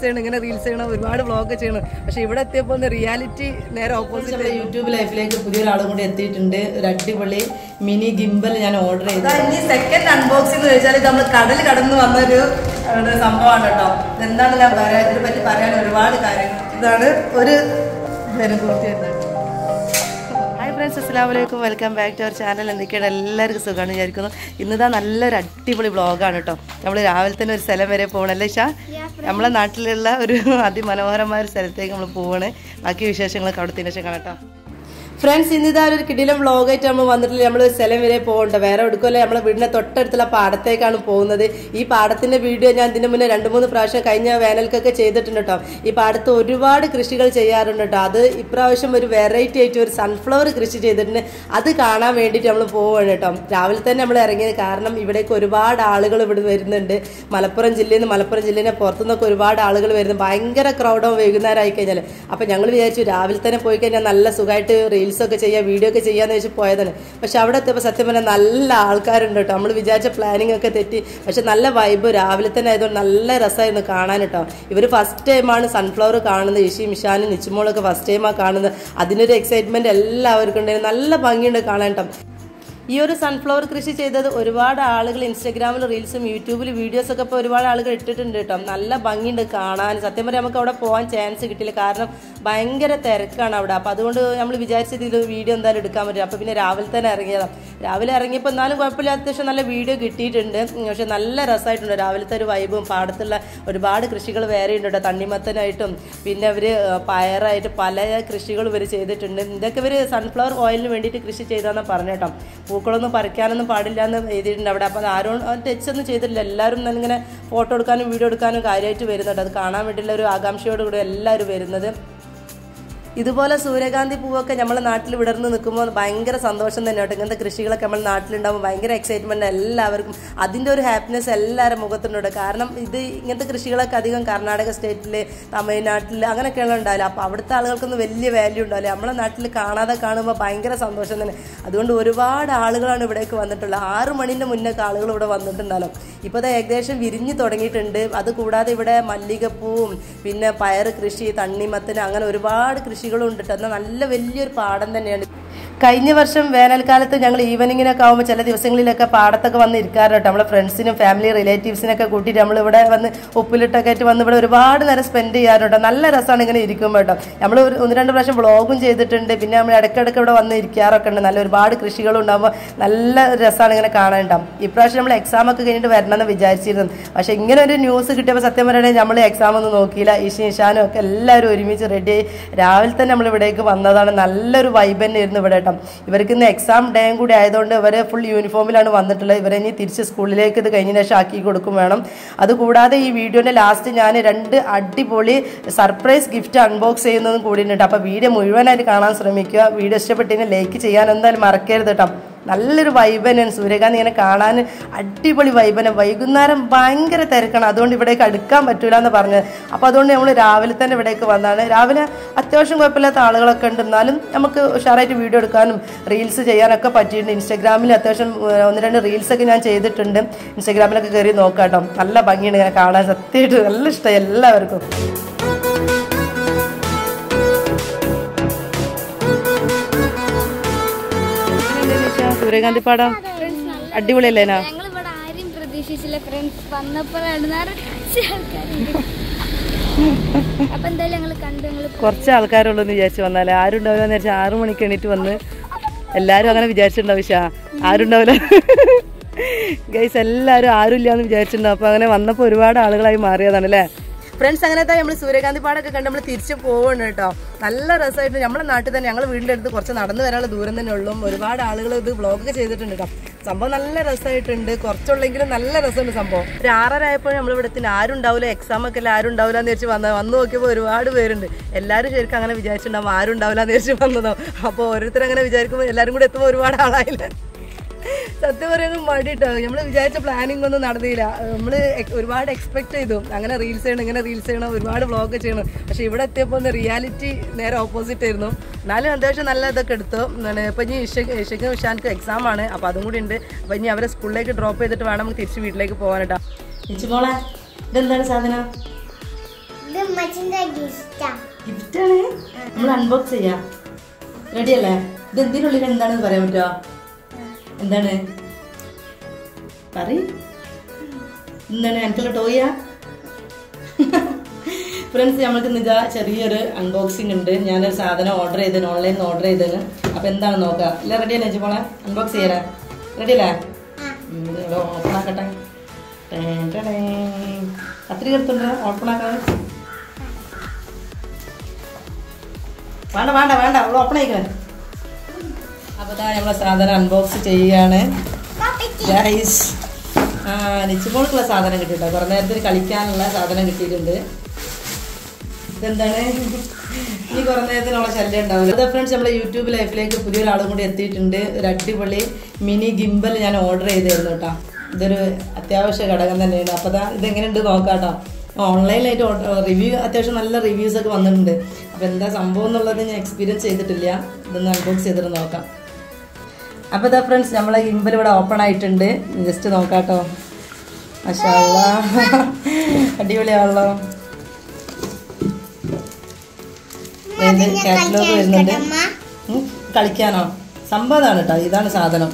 ചെയ്യണം ഇങ്ങനെ റീൽസ് ചെയ്യണം ഒരുപാട് വ്ളോഗ് ചെയ്യണം പക്ഷെ ഇവിടെ എത്തിയപ്പോൾ ഒന്ന് റിയാലിറ്റി നേരെ ഓപ്പോസിറ്റ് നമ്മുടെ യൂട്യൂബ് ലൈഫിലേക്ക് പുതിയൊരാളും കൂടി എത്തിയിട്ടുണ്ട് ഒരു അടിപൊളി മിനി ഗിംബൽ ഞാൻ ഓർഡർ ചെയ്തു ഇനി സെക്കൻഡ് അൺബോക്സിംഗ് എന്ന് വെച്ചാൽ ഇത് നമ്മൾ കടൽ കടന്നു വന്നൊരു ഒരു സംഭവമാണ് കേട്ടോ ഇതെന്താണ് ഞാൻ പറയാ ഇതിനെ പറ്റി പറയാൻ ഒരുപാട് കാര്യങ്ങൾ ഇതാണ് ഒരു ജനകൂർത്തി വരുന്നത് ഹായ് ഫ്രണ്ട്സ് അസ്സാം വലൈക്കും welcome back to our channel എന്തൊക്കെയാണ് എല്ലാവർക്കും സുഖമാണ് വിചാരിക്കുന്നു ഇന്നിതാ നല്ലൊരു അടിപൊളി വ്ളോഗാണ് കേട്ടോ നമ്മൾ രാവിലെ തന്നെ ഒരു സ്ഥലം വരെ പോകണല്ലേ ഷാ നമ്മളെ നാട്ടിലുള്ള ഒരു അതിമനോഹരമായ ഒരു സ്ഥലത്തേക്ക് നമ്മൾ പോവാണ് ബാക്കി വിശേഷങ്ങളൊക്കെ അവിടെ തന്നെ ശേഷം കാണാം ഫ്രണ്ട്സ് ഇന്നിതാ ഒരു കിടിലം വ്ളോഗായിട്ട് നമ്മൾ വന്നിട്ടില്ല നമ്മൾ ഒരു സ്ഥലം വരെ പോകണ്ട വേറെ എടുക്കുമല്ലേ നമ്മളെ വീടിന്റെ തൊട്ടടുത്തുള്ള പാടത്തേക്കാണ് പോകുന്നത് ഈ പാടത്തിന്റെ വീഡിയോ ഞാൻ ഇതിന് മുന്നേ രണ്ട് മൂന്ന് പ്രാവശ്യം കഴിഞ്ഞ വേനൽക്കൊക്കെ ചെയ്തിട്ടുണ്ട് കേട്ടോ ഈ പാടത്ത് ഒരുപാട് കൃഷികൾ ചെയ്യാറുണ്ട് കേട്ടോ അത് ഇപ്രാവശ്യം ഒരു വെറൈറ്റി ആയിട്ട് ഒരു സൺഫ്ലവർ കൃഷി ചെയ്തിട്ടുണ്ട് അത് കാണാൻ വേണ്ടിയിട്ട് നമ്മൾ പോവുകയാണ് കേട്ടോ രാവിലെ തന്നെ നമ്മൾ ഇറങ്ങിയത് കാരണം ഇവിടേക്ക് ഒരുപാട് ആളുകൾ ഇവിടെ വരുന്നുണ്ട് മലപ്പുറം ജില്ലയിൽ നിന്ന് മലപ്പുറം ജില്ലയിലെ പുറത്തുനിന്നൊക്കെ ഒരുപാട് ആളുകൾ വരുന്നു ഭയങ്കര ക്രൗഡാവും വൈകുന്നേരം ആയി കഴിഞ്ഞാൽ അപ്പം ഞങ്ങൾ വിചാരിച്ചു രാവിലെ തന്നെ പോയി കഴിഞ്ഞാൽ നല്ല സുഖമായിട്ട് റീൽസ് ഒക്കെ ചെയ്യാം വീഡിയോ ഒക്കെ ചെയ്യാന്ന് വെച്ച് പോയതാണ് പക്ഷെ അവിടെ എത്തിയപ്പോൾ സത്യം പറഞ്ഞാൽ നല്ല ആൾക്കാരുണ്ട് കേട്ടോ നമ്മൾ വിചാരിച്ച പ്ലാനിങ് ഒക്കെ തെറ്റി പക്ഷെ നല്ല വൈബ് രാവിലെ തന്നെ ആയതുകൊണ്ട് നല്ല രസമായിരുന്നു കാണാൻ കേട്ടോ ഇവർ ഫസ്റ്റ് ടൈമാണ് സൺഫ്ലവർ കാണുന്നത് ഇഷി മിഷാനും നിച്ചുമോളൊക്കെ ഫസ്റ്റ് ടൈമാണ് കാണുന്നത് അതിനൊരു എക്സൈറ്റ്മെന്റ് എല്ലാവർക്കും ഉണ്ടായിരുന്നു നല്ല ഭംഗിയുണ്ട് കാണാൻ കേട്ടോ ഈ ഒരു സൺഫ്ലവർ കൃഷി ചെയ്തത് ഒരുപാട് ആളുകൾ ഇൻസ്റ്റഗ്രാമിൽ റീൽസും യൂട്യൂബിൽ വീഡിയോസ് ഒക്കെ ഇപ്പോൾ ഒരുപാട് ആളുകൾ ഇട്ടിട്ടുണ്ട് കേട്ടോ നല്ല ഭംഗിയുണ്ട് കാണാൻ സത്യം പറയാം നമുക്ക് അവിടെ പോകാൻ ചാൻസ് കിട്ടില്ല കാരണം ഭയങ്കര തിരക്കാണ് അവിടെ അപ്പോൾ അതുകൊണ്ട് നമ്മൾ വിചാരിച്ചത് ഇതിൽ വീഡിയോ എന്തായാലും എടുക്കാൻ പറ്റില്ല അപ്പോൾ പിന്നെ രാവിലെ തന്നെ ഇറങ്ങിയതാണ് രാവിലെ ഇറങ്ങിയപ്പോൾ എന്നാലും കുഴപ്പമില്ല അത്യാവശ്യം നല്ല വീഡിയോ കിട്ടിയിട്ടുണ്ട് ഉം, പക്ഷെ നല്ല രസമായിട്ടുണ്ട് രാവിലത്തെ ഒരു വൈബും പാടത്തുള്ള ഒരുപാട് കൃഷികൾ വേറെ ഉണ്ട് കേട്ടോ തണ്ണിമത്തനായിട്ടും പിന്നെ അവർ പയറായിട്ട് പല കൃഷികളും ഇവർ ചെയ്തിട്ടുണ്ട് ഇതൊക്കെ ഇവർ സൺഫ്ലവർ ഓയിലിന് വേണ്ടിയിട്ട് കൃഷി ചെയ്താന്നാണ് പറഞ്ഞു കേട്ടോ പൂക്കളൊന്നും പറിക്കാനൊന്നും പാടില്ല എന്ന് എഴുതിയിട്ടുണ്ട് അവിടെ അപ്പോൾ ആരും ടച്ച് ഒന്നും ചെയ്തിട്ടില്ല എല്ലാവരും തന്നെ ഇങ്ങനെ ഫോട്ടോ എടുക്കാനും വീഡിയോ എടുക്കാനും കാര്യമായിട്ട് വരുന്നുണ്ട് അത് കാണാൻ വേണ്ടിയുള്ള ഒരു ആകാംക്ഷയോടുകൂടി എല്ലാവരും വരുന്നത് ഇതുപോലെ സൂര്യകാന്തി പൂവൊക്കെ നമ്മുടെ നാട്ടിൽ വിടർന്ന് നിൽക്കുമ്പോൾ ഭയങ്കര സന്തോഷം തന്നെ കേട്ടോ ഇങ്ങനത്തെ കൃഷികളൊക്കെ നമ്മുടെ നാട്ടിലുണ്ടാകുമ്പോൾ ഭയങ്കര എക്സൈറ്റ്മെന്റ് എല്ലാവർക്കും അതിൻ്റെ ഒരു ഹാപ്പിനെസ് എല്ലാവരുടെ മുഖത്തുണ്ട് കാരണം ഇത് ഇങ്ങനത്തെ കൃഷികളൊക്കെ അധികം കർണാടക സ്റ്റേറ്റിൽ തമിഴ്നാട്ടിൽ അങ്ങനെയൊക്കെയാണ് ഉണ്ടാവില്ല അപ്പോൾ അവിടുത്തെ ആളുകൾക്കൊന്നും വലിയ വാല്യൂ ഉണ്ടാവില്ല നമ്മുടെ നാട്ടിൽ കാണാതെ കാണുമ്പോൾ ഭയങ്കര സന്തോഷം തന്നെ അതുകൊണ്ട് ഒരുപാട് ആളുകളാണ് ഇവിടേക്ക് വന്നിട്ടുള്ളത് ആറ് മണിൻ്റെ മുന്നൊക്കെ ആളുകൾ ഇവിടെ വന്നിട്ടുണ്ടല്ലോ ഇപ്പോൾ അത് ഏകദേശം വിരിഞ്ഞു തുടങ്ങിയിട്ടുണ്ട് അത് കൂടാതെ ഇവിടെ മല്ലികപ്പൂവും പിന്നെ പയർ കൃഷി തണ്ണിമത്തന് അങ്ങനെ ഒരുപാട് കൃഷികളും ഉണ്ട് കേട്ടോ എന്നാൽ നല്ല വലിയൊരു പാടം തന്നെയാണ് കഴിഞ്ഞ വർഷം വേനൽക്കാലത്ത് ഞങ്ങൾ ഈവനിങ്ങിനൊക്കെ ആകുമ്പോൾ ചില ദിവസങ്ങളിലൊക്കെ പാടത്തൊക്കെ വന്ന് ഇരിക്കാറുണ്ട് കേട്ടോ നമ്മളെ ഫ്രണ്ട്സിനും ഫാമിലി റിലേറ്റീവ്സിനൊക്കെ കൂട്ടിയിട്ട് നമ്മൾ ഇവിടെ വന്ന് ഉപ്പിലിട്ടൊക്കെ ആയിട്ട് വന്ന് ഇവിടെ ഒരുപാട് നേരം സ്പെൻഡ് ചെയ്യാറുണ്ട് നല്ല രസമാണ് ഇങ്ങനെ ഇരിക്കുമ്പോൾ കേട്ടോ നമ്മൾ ഒരു ഒന്ന് രണ്ട് പ്രാവശ്യം വ്ളോഗും ചെയ്തിട്ടുണ്ട് പിന്നെ നമ്മൾ ഇടയ്ക്കിടയ്ക്ക് ഇവിടെ വന്ന് ഇരിക്കാറൊക്കെ ഉണ്ട് നല്ല ഒരുപാട് കൃഷികളും ഉണ്ടാകുമ്പോൾ നല്ല രസമാണ് ഇങ്ങനെ കാണാനുണ്ടാവും ഇപ്രാവശ്യം നമ്മൾ എക്സാം ഒക്കെ കഴിഞ്ഞിട്ട് വരണമെന്ന് വിചാരിച്ചിരുന്നു പക്ഷെ ഇങ്ങനെ ഒരു ന്യൂസ് കിട്ടിയപ്പോൾ സത്യം പറയുകയാണെങ്കിൽ നമ്മൾ എക്സാം ഒന്നും നോക്കിയില്ല ഈശി ഇഷാനും ഒക്കെ എല്ലാവരും ഒരുമിച്ച് റെഡിയായി രാവിലെ തന്നെ നമ്മൾ ഇവിടേക്ക് വന്നതാണ് നല്ലൊരു വൈബ് തന്നെ ഇരുന്നു ഇവിടെ കേട്ടോ ഇവർക്ക് ഇന്ന് എക്സാം ഡേയും കൂടി ആയതുകൊണ്ട് ഇവരെ ഫുൾ യൂണിഫോമിലാണ് വന്നിട്ടുള്ളത് ഇവരെ ഇനി തിരിച്ച് സ്കൂളിലേക്ക് ഇത് കഴിഞ്ഞ ശേഷം ആക്കി കൊടുക്കും വേണം അതുകൂടാതെ ഈ വീഡിയോന്റെ ലാസ്റ്റ് ഞാൻ രണ്ട് അടിപൊളി സർപ്രൈസ് ഗിഫ്റ്റ് അൺബോക്സ് ചെയ്യുന്നതും കൂടിയിട്ടുണ്ട് അപ്പോൾ വീഡിയോ മുഴുവനായിട്ട് കാണാൻ ശ്രമിക്കുക വീഡിയോ ഇഷ്ടപ്പെട്ടെങ്കിൽ ലൈക്ക് ചെയ്യാൻ എന്തായാലും മറക്കരുത് കേട്ടോ നല്ലൊരു വൈബനാണ് സൂര്യകാന്തി ഇങ്ങനെ കാണാൻ അടിപൊളി വൈബന വൈകുന്നേരം ഭയങ്കര തിരക്കാണ് അതുകൊണ്ട് ഇവിടേക്ക് അടുക്കാൻ പറ്റൂല എന്ന് പറഞ്ഞത് അപ്പോൾ അതുകൊണ്ട് നമ്മൾ രാവിലെ തന്നെ ഇവിടേക്ക് വന്നതാണ് രാവിലെ അത്യാവശ്യം കുഴപ്പമില്ലാത്ത ആളുകളൊക്കെ ഉണ്ട് എന്നാലും നമുക്ക് ഉഷാറായിട്ട് വീഡിയോ എടുക്കാനും റീൽസ് ചെയ്യാനൊക്കെ പറ്റിയിട്ടുണ്ട് ഇൻസ്റ്റാഗ്രാമിൽ അത്യാവശ്യം ഏഹ്, ഒന്ന് രണ്ട് റീൽസൊക്കെ ഞാൻ ചെയ്തിട്ടുണ്ട് ഇൻസ്റ്റാഗ്രാമിലൊക്കെ കയറി നോക്കാം കേട്ടോ നല്ല ഭംഗിയുണ്ട് ഇങ്ങനെ കാണാൻ സത്യമായിട്ട് നല്ല ഇഷ്ടമായി എല്ലാവർക്കും സൂര്യകാന്തി പാടം അടിപൊളിയല്ലേനാ ഞങ്ങൾ ഇവിടെ ആരും പ്രതീക്ഷിച്ചില്ല ഫ്രണ്ട്സ് വന്നപ്പോഴാണ് നിറച്ച് ആൾക്കാരുണ്ട് അപ്പൊ എന്തായാലും ഞങ്ങൾ കണ്ടു ഞങ്ങൾ കുറച്ച് ആൾക്കാരുള്ളൂ എന്ന് വിചാരിച്ചു വന്നാലേ ആരും ഉണ്ടാവില്ല എന്ന് വിചാരിച്ചാൽ ആറു മണിക്ക് എണീറ്റ് വന്ന് എല്ലാരും അങ്ങനെ വിചാരിച്ചിട്ടുണ്ടാവും വിശാ ആരും ഉണ്ടാവില്ല ഗൈസ് എല്ലാവരും ആരും ഇല്ല എന്ന് വിചാരിച്ചിട്ടുണ്ടാവും അപ്പൊ അങ്ങനെ വന്നപ്പോൾ ഒരുപാട് ആളുകളായി മാറിയതാണ് അല്ലേ ഫ്രണ്ട്സ് അങ്ങനത്തെ നമ്മൾ സൂര്യകാന്തി പാടൊക്കെ കണ്ട് നമ്മൾ തിരിച്ച് പോവാണ് കേട്ടോ നല്ല രസമായിട്ട് നമ്മുടെ നാട്ടിൽ തന്നെ ഞങ്ങൾ വീടിൻ്റെ അടുത്ത് കുറച്ച് നടന്നു വരാനുള്ള ദൂരം തന്നെ ഉള്ളൂ ഒരുപാട് ആളുകൾ ഇത് വ്ളോഗൊക്കെ ചെയ്തിട്ടുണ്ട് കേട്ടോ സംഭവം നല്ല രസമായിട്ടുണ്ട് കുറച്ചുള്ളെങ്കിലും നല്ല രസമുണ്ട് സംഭവം ഒരു ആറര ആയപ്പോൾ നമ്മൾ ഇവിടെ എത്തിന് ആരും ഉണ്ടാവില്ല എക്സാം ഒക്കെ അല്ല ആരും ഉണ്ടാവില്ല എന്ന് വെച്ച് വന്നത് വന്ന് നോക്കിയപ്പോൾ ഒരുപാട് പേരുണ്ട് എല്ലാവരും ശരിക്കും അങ്ങനെ വിചാരിച്ചിട്ടുണ്ടാവും ആരും ഉണ്ടാവില്ല എന്ന് വെച്ച് വന്നതോ അപ്പോൾ ഓരോരുത്തർ അങ്ങനെ വിചാരിക്കുമ്പോൾ എല്ലാവരും കൂടെ എത്തുമ്പോൾ ഒരുപാട് ആളായില്ല സത്യം പറയുന്നത് മടിട്ടോ നമ്മൾ വിചാരിച്ച പ്ലാനിങ് ഒന്നും നടന്നില്ല നമ്മൾ ഒരുപാട് എക്സ്പെക്ട് ചെയ്തു അങ്ങനെ റീൽസ് ചെയ്യണം ഇങ്ങനെ റീൽസ് ചെയ്യണം ഒരുപാട് വ്ളോഗ് ചെയ്യണം പക്ഷെ ഇവിടെ എത്തിയപ്പോൾ ഒന്ന് റിയാലിറ്റി നേരെ ഓപ്പോസിറ്റ് ആയിരുന്നു എന്നാലും അത്യാവശ്യം നല്ല ഇതൊക്കെ എടുത്തു എന്താണ് ഇപ്പം ഇനി ഇഷ ഇഷയ്ക്കും ഇഷാൻക്കും എക്സാം ആണ് അപ്പോൾ അതും കൂടി ഉണ്ട് അപ്പോൾ ഇനി അവരെ സ്കൂളിലേക്ക് ഡ്രോപ്പ് ചെയ്തിട്ട് വേണം നമുക്ക് തിരിച്ച് വീട്ടിലേക്ക് പോകാൻ കേട്ടോ ഇച്ചു മോളെ ഇതെന്താണ് സാധനം ഇത് ഉമ്മച്ചിന്റെ ഗിഫ്റ്റാ ഗിഫ്റ്റാണ് നമ്മൾ അൺബോക്സ് ചെയ്യാം റെഡി അല്ലേ ഇത് എന്തിനുള്ളിൽ എന്താണെന്ന് പറയാൻ പറ്റുമോ എന്താണ് പറ എന്താണ് എനിക്കുള്ള ടോയാ ഫ്രണ്ട്സ് നമുക്ക് ഇതാ ചെറിയൊരു അൺബോക്സിംഗ് ഉണ്ട് ഞാനൊരു സാധനം ഓർഡർ ചെയ്തതിന് ഓൺലൈനിൽ നിന്ന് ഓർഡർ ചെയ്തതിന് അപ്പൊ എന്താണ് നോക്കുക അല്ല റെഡി അല്ലേ മോളെ അൺബോക്സ് ചെയ്യാ റെഡി അല്ലേ ഓപ്പൺ ആക്കട്ടെ കത്തിരി എടുത്തുണ്ടോ ഓപ്പൺ ആക്കാൻ വേണ്ട വേണ്ട വേണ്ട അവൾ ഓപ്പൺ ആയിക്കണേ അപ്പൊ ഇതാ നമ്മളെ സാധനം അൺബോക്സ് ചെയ്യുകയാണ് ഗൈസ് ആ നിച്ചുമോൾക്കുള്ള സാധനം കിട്ടിട്ടോ കുറേ നേരത്തിന് കളിക്കാനുള്ള സാധനം കിട്ടിയിട്ടുണ്ട് ഇതെന്താണ് ഇനി കുറേ നേരത്തിനുള്ള ശല്യം ഉണ്ടാവില്ല അതെ ഫ്രണ്ട്സ് നമ്മളെ യൂട്യൂബ് ലൈഫിലേക്ക് പുതിയൊരാളും കൂടി എത്തിയിട്ടുണ്ട് ഒരു അടിപൊളി മിനി ഗിംബൽ ഞാൻ ഓർഡർ ചെയ്തായിരുന്നു കേട്ടോ ഇതൊരു അത്യാവശ്യ ഘടകം തന്നെയാണ് അപ്പോൾ ദാ ഇതെങ്ങനെയുണ്ട് നോക്കാം കേട്ടോ ഓൺലൈനിലായിട്ട് റിവ്യൂ അത്യാവശ്യം നല്ല റിവ്യൂസ് ഒക്കെ വന്നിട്ടുണ്ട് അപ്പോൾ എന്താ സംഭവം എന്നുള്ളത് ഞാൻ എക്സ്പീരിയൻസ് ചെയ്തിട്ടില്ല ഇതൊന്ന് അൺബോക്സ് ചെയ്തിട്ട് നോക്കാം അപ്പോൾ ഇതാ ഫ്രണ്ട്സ് നമ്മളെ ഗിംബൽ ഇവിടെ ഓപ്പൺ ആയിട്ടുണ്ട് ജസ്റ്റ് നോക്കാം കേട്ടോ മഷാല്ല അടിപൊളിയാണല്ലോ കാറ്റലോഗ് വരുന്നുണ്ട് ഉം, കളിക്കാനോ സംഭവമാണ് കേട്ടോ ഇതാണ് സാധനം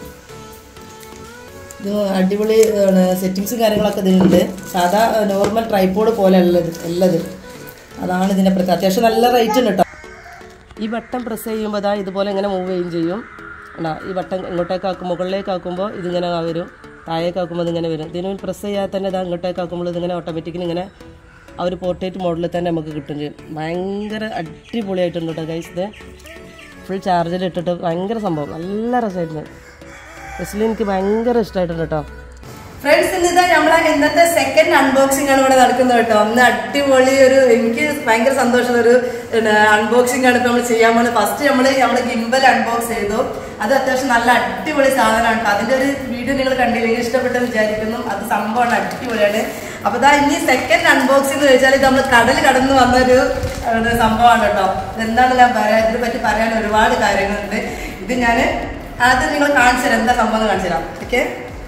ഇത് അടിപൊളി സെറ്റിങ്സും കാര്യങ്ങളൊക്കെ ഇതിലുണ്ട് സാധാ നോർമൽ ട്രൈപ്പോഡ് പോലെ ഉള്ളത് ഉള്ളത് അതാണ് ഇതിൻ്റെ പ്രത്യേകത അത്യാവശ്യം നല്ല റേറ്റ് ഉണ്ട് കേട്ടോ ഈ ബട്ടൺ പ്രസ് ചെയ്യുമ്പോൾ അതാ ഇതുപോലെ ഇങ്ങനെ മൂവ് ചെയ്യുകയും ചെയ്യും അല്ല ഈ ബട്ടൺ ഇങ്ങോട്ടേക്ക് ആക്കും മുകളിലേക്ക് ആക്കുമ്പോൾ ഇതിങ്ങനെ വരും താഴേക്ക് ആക്കുമ്പോൾ ഇതിങ്ങനെ വരും ഇതിന് പ്രസ് ചെയ്യാതെ തന്നെ ഇതാ ഇങ്ങോട്ടേക്ക് ആക്കുമ്പോൾ ഇതിങ്ങനെ ഓട്ടോമാറ്റിക്കലി ഇങ്ങനെ ആ ഒരു പോർട്രേറ്റ് മോഡലിൽ തന്നെ നമുക്ക് കിട്ടും ചെയ്യും ഭയങ്കര അടിപൊളിയായിട്ടുണ്ട് കേട്ടോ ഗൈസ് ഇത് ഫുൾ ചാർജിൽ ഇട്ടിട്ട് ഭയങ്കര സംഭവം നല്ല രസമായിട്ടുണ്ട് ബസ്സിൽ എനിക്ക് ഭയങ്കര ഇഷ്ടമായിട്ടുണ്ട് കേട്ടോ ഫ്രണ്ട്സ് ഇന്നിതാ നമ്മളെ ഇന്നത്തെ സെക്കൻഡ് അൺബോക്സിംഗ് ആണ് ഇവിടെ നടക്കുന്നത് കേട്ടോ ഒന്ന് അടിപൊളി ഒരു എനിക്ക് ഭയങ്കര സന്തോഷമുള്ള ഒരു അൺബോക്സിംഗ് ആണ് ഇപ്പൊ നമ്മൾ ചെയ്യാൻ പോകുന്നത് ഫസ്റ്റ് നമ്മൾ നമ്മളെ ഗിംബൽ അൺബോക്സ് ചെയ്തു അത് അത്യാവശ്യം നല്ല അടിപൊളി സാധനമാണ് കേട്ടോ അതിന്റെ ഒരു വീഡിയോ നിങ്ങൾ കണ്ടില്ലെങ്കിൽ ഇഷ്ടപ്പെട്ടെന്ന് വിചാരിക്കുന്നു അത് സംഭവമാണ് അടിപൊളിയാണ് അപ്പൊ ഇതാ ഇനി സെക്കൻഡ് അൺബോക്സിംഗ് എന്ന് വെച്ചാൽ ഇത് നമ്മൾ കടൽ കടന്നു വന്നൊരു ഒരു സംഭവമാണ് കേട്ടോ ഇതെന്താണ് ഞാൻ പറയാ ഇതിനെ പറ്റി പറയാൻ ഒരുപാട് കാര്യങ്ങളുണ്ട് ഇത് ഞാൻ ആദ്യം നിങ്ങൾ കാണിച്ചു തരാം എന്താ സംഭവം എന്ന് കാണിച്ചു തരാം ഓക്കെ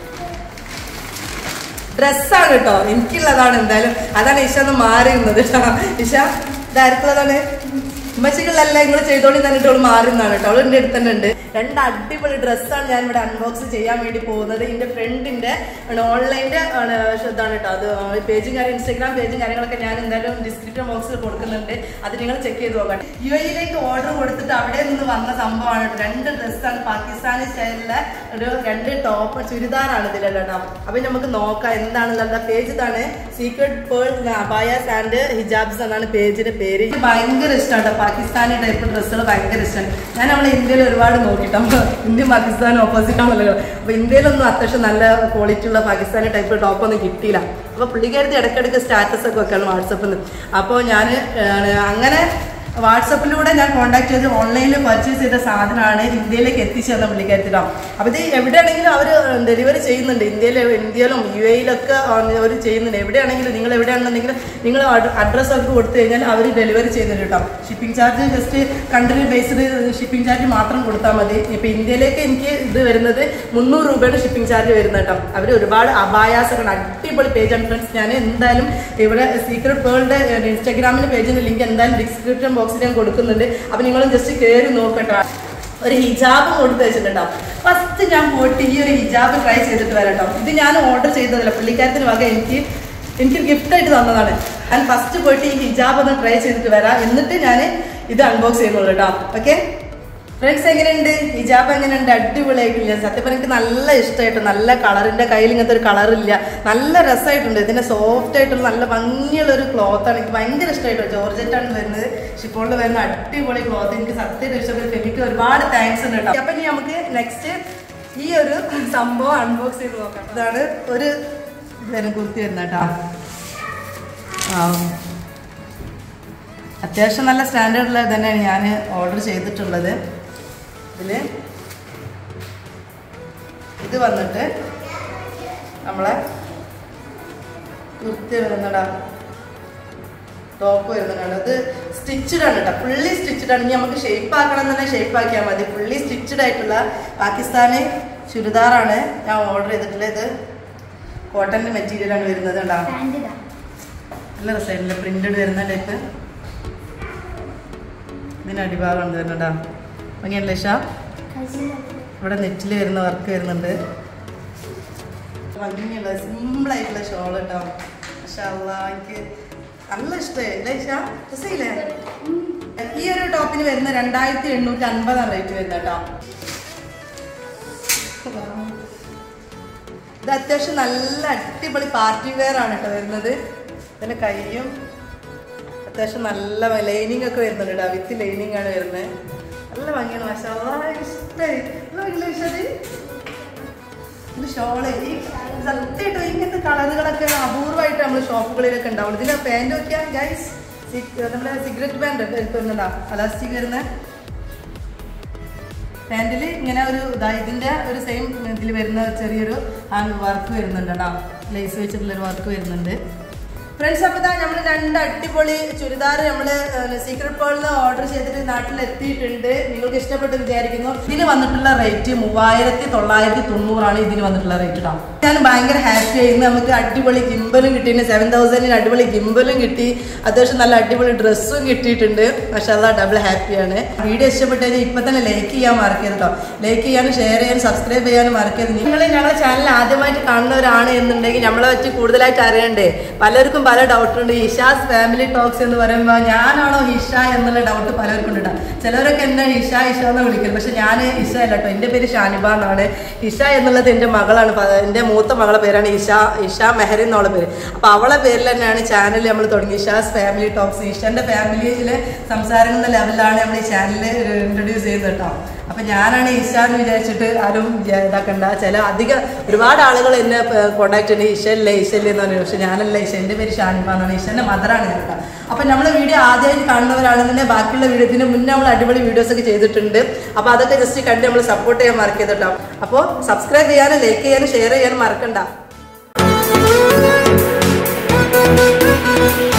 ഡ്രസ്സാണ് കേട്ടോ എനിക്കുള്ളതാണ് എന്തായാലും അതാണ് ഇഷ ഒന്ന് മാറിയുന്നത് കേട്ടോ ഇഷ ഇതാർക്കുള്ളതാണ് ഉമ്മച്ചിക്കുള്ളല്ല നിങ്ങൾ ചെയ്തോളി തന്നിട്ട് അവള് മാറുന്നതാണ് കേട്ടോ അവൾ എൻ്റെ അടുത്ത് തന്നെ ഉണ്ട് രണ്ട് അടിപൊളി ഡ്രസ്സാണ് ഞാൻ ഇവിടെ അൺബോക്സ് ചെയ്യാൻ വേണ്ടി പോകുന്നത് എൻ്റെ ഫ്രണ്ടിന്റെ ഓൺലൈൻ്റെ ഇതാണ് കേട്ടോ അത് പേജും കാര്യം ഇൻസ്റ്റാഗ്രാം പേജും കാര്യങ്ങളൊക്കെ ഞാൻ എന്തായാലും ഡിസ്ക്രിപ്ഷൻ ബോക്സിൽ കൊടുക്കുന്നുണ്ട് അത് നിങ്ങൾ ചെക്ക് ചെയ്ത് നോക്കാം യു എയിലേക്ക് ഓർഡർ കൊടുത്തിട്ട് അവിടെ നിന്ന് വന്ന സംഭവമാണ് കേട്ടോ. രണ്ട് ഡ്രസ്സാണ് പാകിസ്ഥാനി സ്റ്റൈലിലെ ഒരു രണ്ട് ടോപ്പ് ചുരിദാറാണ് ഇതിലുള്ള കേട്ടോ അപ്പൊ നമുക്ക് നോക്കാം എന്താണെന്നുള്ള പേജ് ഇതാണ് Secret Pearl Abayas and Hijabs എന്നാണ് പേജിന്റെ പേര് എനിക്ക് ഭയങ്കര ഇഷ്ടമാണ് പാകിസ്ഥാനി ടൈപ്പ് ഡ്രസ്സുകൾ ഭയങ്കര ഇഷ്ടമാണ് ഞാൻ നമ്മളെ ഇന്ത്യയിൽ ഒരുപാട് നോക്കിട്ടോ ഇന്ത്യ പാകിസ്ഥാൻ ഓപ്പോസിറ്റ് ആണല്ലോ അപ്പൊ ഇന്ത്യയിലൊന്നും അത്യാവശ്യം നല്ല ക്വാളിറ്റി ഉള്ള പാകിസ്ഥാനി ടൈപ്പ് ടോപ്പ് ഒന്നും കിട്ടിയില്ല അപ്പൊ പുള്ളിക്കാരത്തി ഇടയ്ക്കിടയ്ക്ക് സ്റ്റാറ്റസ് ഒക്കെ വെക്കാണ് വാട്സപ്പിൽ നിന്ന് അപ്പോൾ ഞാൻ അങ്ങനെ വാട്സപ്പിലൂടെ ഞാൻ കോൺടാക്ട് ചെയ്ത് ഓൺലൈനിൽ പർച്ചേസ് ചെയ്ത സാധനമാണ് ഇന്ത്യയിലേക്ക് എത്തിച്ചു തന്ന പുള്ളിക്കാരത്തിനോ അപ്പോൾ ഇത് എവിടെയാണെങ്കിലും അവർ ഡെലിവറി ചെയ്യുന്നുണ്ട് ഇന്ത്യയിൽ ഇന്ത്യയിലും യു എയിലൊക്കെ അവർ ചെയ്യുന്നുണ്ട് എവിടെയാണെങ്കിലും നിങ്ങൾ എവിടെയാണെന്നുണ്ടെങ്കിലും നിങ്ങൾ അഡ്രസ്സ് ഒക്കെ കൊടുത്തു കഴിഞ്ഞാൽ അവർ ഡെലിവറി ചെയ്യുന്നുണ്ട് കേട്ടോ shipping charge just country based shipping charge മാത്രം കൊടുത്താൽ മതി ഇപ്പോൾ ഇന്ത്യയിലേക്ക് എനിക്ക് ഇത് വരുന്നത് മുന്നൂറ് രൂപയുടെ ഷിപ്പിംഗ് ചാർജ് വരുന്നത് കേട്ടോ അവർ ഒരുപാട് അപായാസങ്ങൾ അടിപൊളി പേജാണ് ഫ്രണ്ട്സ് ഞാൻ എന്തായാലും ഇവിടെ സീക്രട്ട് വേൾഡ് ഇൻസ്റ്റാഗ്രാമിൻ്റെ പേജിൻ്റെ ലിങ്ക് എന്തായാലും ഡിസ്ക്രിപ്ഷൻ ബോക്സിൽ ഞാൻ കൊടുക്കുന്നുണ്ട് അപ്പം നിങ്ങളും ജസ്റ്റ് കയറി നോക്കട്ടോ ഒരു ഹിജാബ് കൊടുത്ത് വെച്ചിട്ടുണ്ടാവും ഫസ്റ്റ് ഞാൻ പോയിട്ട് ഈ ഒരു ഹിജാബ് ട്രൈ ചെയ്തിട്ട് വരാം കേട്ടോ ഇത് ഞാൻ ഓർഡർ ചെയ്തതല്ല പുള്ളിക്കാരത്തിന് വക എനിക്ക് എനിക്ക് ഗിഫ്റ്റ് ആയിട്ട് തന്നതാണ് ഞാൻ ഫസ്റ്റ് പോയിട്ട് ഈ ഹിജാബ് ഒന്ന് ട്രൈ ചെയ്തിട്ട് വരാം എന്നിട്ട് ഞാൻ ഇത് അൺബോക്സ് ചെയ്യുന്നുള്ളൂ കേട്ടോ ഓക്കെ ഫ്രണ്ട്സ് എങ്ങനെയുണ്ട് ഹിജാബ് എങ്ങനെയുണ്ട് അടിപൊളിയായിട്ടില്ല സത്യം പറഞ്ഞാൽ എനിക്ക് നല്ല ഇഷ്ടമായിട്ട് നല്ല കളറിന്റെ കയ്യിൽ ഇങ്ങനത്തെ ഒരു കളറില്ല നല്ല രസമായിട്ടുണ്ട് ഇതിന്റെ സോഫ്റ്റ് ആയിട്ടുള്ള നല്ല ഭംഗിയുള്ള ഒരു ക്ലോത്ത് ആണ് എനിക്ക് ഭയങ്കര ഇഷ്ടമായിട്ടോ ജോർജറ്റ് ആണ് വരുന്നത് ഷിപ്പോളിൽ വരുന്ന അടിപൊളി ക്ലോത്ത് എനിക്ക് സത്യം ഇഷ്ടപ്പെട്ടു എനിക്ക് ഒരുപാട് താങ്ക്സ് ഉണ്ട് കേട്ടോ അപ്പൊ ഇനി നമുക്ക് നെക്സ്റ്റ് ഈ ഒരു സംഭവം അൺബോക്സ് ചെയ്ത് നോക്കാം ഇതാണ് ഒരു വരും കുർത്തി വരുന്ന കേട്ടോ ആ അത്യാവശ്യം നല്ല സ്റ്റാൻഡേർഡുള്ള തന്നെയാണ് ഞാൻ ഓർഡർ ചെയ്തിട്ടുള്ളത് ഇതിൽ ഇത് വന്നിട്ട് നമ്മളെ കുർത്തി വരുന്നടാ ടോപ്പ് വരുന്നതാണ് ഇത് സ്റ്റിച്ചഡ് ആണ് കേട്ടോ ഫുള്ളി സ്റ്റിച്ചഡ് ആണ് ഇനി നമുക്ക് ഷേപ്പ് ആക്കണം തന്നെ ഷേപ്പ് ആക്കിയാൽ മതി ഫുള്ളി സ്റ്റിച്ചഡ് ആയിട്ടുള്ള പാകിസ്ഥാനി ചുരിദാറാണ് ഞാൻ ഓർഡർ ചെയ്തിട്ടുള്ളത് ഇത് കോട്ടൻ്റെ മെറ്റീരിയലാണ് വരുന്നത് കേട്ടോ നല്ല രസമായിട്ടില്ല പ്രിന്റഡ് വരുന്ന ടൈപ്പ് ഇതിന് അടിഭാഗം ഉണ്ട് വരുന്നുണ്ടാ ഭംഗിയല്ലേ ഷാ ഇവിടെ നെറ്റിൽ വരുന്ന വർക്ക് വരുന്നുണ്ട് ഭംഗിയുള്ള സിമ്പിൾ ആയിട്ടുള്ള ഷോൾ കേട്ടോ പക്ഷേ എനിക്ക് നല്ല ഇഷ്ടമായി അല്ലേ ഷാ രസമില്ലേ ഈ ഒരു ടോപ്പിന് വരുന്ന രണ്ടായിരത്തി എണ്ണൂറ്റി അൻപതാണ് റേറ്റ് വരുന്നത് കേട്ടോ ഇത് അത്യാവശ്യം നല്ല അടിപൊളി പാർട്ടി വെയർ ആണ് കേട്ടോ വരുന്നത് ഇതിന്റെ കൈയും അത്യാവശ്യം നല്ല ലൈനിങ് ഒക്കെ വരുന്നുണ്ട് കേട്ടോ വിത്ത് ലൈനിങ് ആണ് വരുന്നത് നല്ല ഭംഗിയാണ് പക്ഷേ ഇഷ്ടമായി നല്ല ഭംഗിയില്ല വിഷയത് ഇത് ഷോള് ഈ സത്യമായിട്ടും ഇങ്ങനത്തെ കളറുകളൊക്കെ അപൂർവമായിട്ട് നമ്മൾ ഷോപ്പുകളിലൊക്കെ ഉണ്ടാവുള്ളൂ ഇതിന്റെ പാൻറ് നോക്കിയാൽ ഗൈസ് നമ്മുടെ സിഗരറ്റ് പാൻറ് വരുന്നുണ്ടോ അലാസ്റ്റിക് വരുന്ന പാൻറ്റിൽ ഇങ്ങനെ ഒരു ഇതാ ഇതിന്റെ ഒരു സെയിം ഇതിൽ വരുന്ന ചെറിയൊരു ഹാൻഡ് വർക്ക് വരുന്നുണ്ട് കേട്ടോ ലേസ് വെച്ചിട്ടുള്ള ഒരു വർക്ക് വരുന്നുണ്ട് ഫ്രണ്ട്സ് അപ്പോൾ നമ്മൾ രണ്ട് അടിപൊളി ചുരിദാർ നമ്മൾ സീക്രട്ട് പേളിൽ ഓർഡർ ചെയ്തിട്ട് നാട്ടിൽ എത്തിയിട്ടുണ്ട് നിങ്ങൾക്ക് ഇഷ്ടപ്പെട്ട് വിചാരിക്കുന്നു ഇതിന് വന്നിട്ടുള്ള റേറ്റ് മൂവായിരത്തി തൊള്ളായിരത്തി തൊണ്ണൂറാണ് ഇതിന് വന്നിട്ടുള്ള റേറ്റ് കേട്ടോ ഞാൻ ഭയങ്കര ഹാപ്പി ആയിരുന്നു നമുക്ക് അടിപൊളി ഗിംബലും കിട്ടിയിട്ടുണ്ട് സെവൻ തൗസൻഡിന് അടിപൊളി ഗിംബലും കിട്ടി അത്യാവശ്യം നല്ല അടിപൊളി ഡ്രസ്സും കിട്ടിയിട്ടുണ്ട് പക്ഷേ അതാ ഡബിൾ ഹാപ്പിയാണ് വീഡിയോ ഇഷ്ടപ്പെട്ടതിന് ഇപ്പം തന്നെ ലൈക്ക് ചെയ്യാൻ മറക്കരുത് കേട്ടോ ലൈക്ക് ചെയ്യാനും ഷെയർ ചെയ്യാനും സബ്സ്ക്രൈബ് ചെയ്യാനും മറക്കരുത് നിങ്ങൾ ഞങ്ങളുടെ ചാനൽ ആദ്യമായിട്ട് കാണുന്നവരാണ് എന്നുണ്ടെങ്കിൽ നമ്മളെ പറ്റി കൂടുതലായിട്ട് അറിയണ്ടേ പലർക്കും പല ഡൗട്ടുണ്ട് ഇഷാസ് ഫാമിലി ടോക്സ് എന്ന് പറയുമ്പോൾ ഞാനാണോ ഇഷ എന്നുള്ള ഡൗട്ട് പലർക്കും ഉണ്ട് ട്ടോ. ചിലവരൊക്കെ എന്നെ ഇഷ ഇഷ എന്ന് വിളിക്കുന്നത് പക്ഷെ ഞാൻ ഇഷ അല്ല കേട്ടോ എൻ്റെ പേര് ഷാനിബ എന്നാണ് ഇഷ എന്നുള്ളത് എൻ്റെ മകളാണ് പ- എൻ്റെ മൂത്ത മകളെ പേരാണ് ഇഷ ഇഷ മെഹറി എന്നുള്ള പേര് അപ്പോൾ അവളെ പേരിൽ തന്നെയാണ് ചാനൽ നമ്മൾ തുടങ്ങി ഇഷാസ് ഫാമിലി ടോക്സ് ഇഷൻ്റെ ഫാമിലിയിലെ സംസാരങ്ങളുടെ ലെവലിലാണ് നമ്മൾ ഈ ചാനൽ ഇൻട്രൊഡ്യൂസ് ചെയ്യുന്നത് കേട്ടോ അപ്പൊ ഞാനാണ് ഇഷ എന്ന് വിചാരിച്ചിട്ട് ആരും വിചാ- ഇതാക്കണ്ട ചില അധികം ഒരുപാട് ആളുകൾ എന്നെ കോണ്ടാക്ട് ചെയ്യുന്നത് ഇഷല്ലേ ഇഷല്ലേ എന്ന് പറഞ്ഞു പക്ഷെ ഞാനല്ല ഇഷ എൻ്റെ പേര് ഷാനിഫ എന്നാണ് ഇഷന്റെ മദറാണ് ഞാൻ കേട്ടോ അപ്പൊ നമ്മളെ വീഡിയോ ആദ്യമായിട്ട് കാണുന്നവരാണെന്നുണ്ടെങ്കിൽ ബാക്കിയുള്ള വീഡിയോ ഇതിന് മുന്നേ നമ്മൾ അടിപൊളി വീഡിയോസ് ഒക്കെ ചെയ്തിട്ടുണ്ട് അപ്പൊ അതൊക്കെ ജസ്റ്റ് കണ്ട് നമ്മൾ സപ്പോർട്ട് ചെയ്യാൻ മറക്കരുത് കേട്ടോ അപ്പോൾ സബ്സ്ക്രൈബ് ചെയ്യാനും ലൈക്ക് ചെയ്യാനും ഷെയർ ചെയ്യാനും മറക്കണ്ട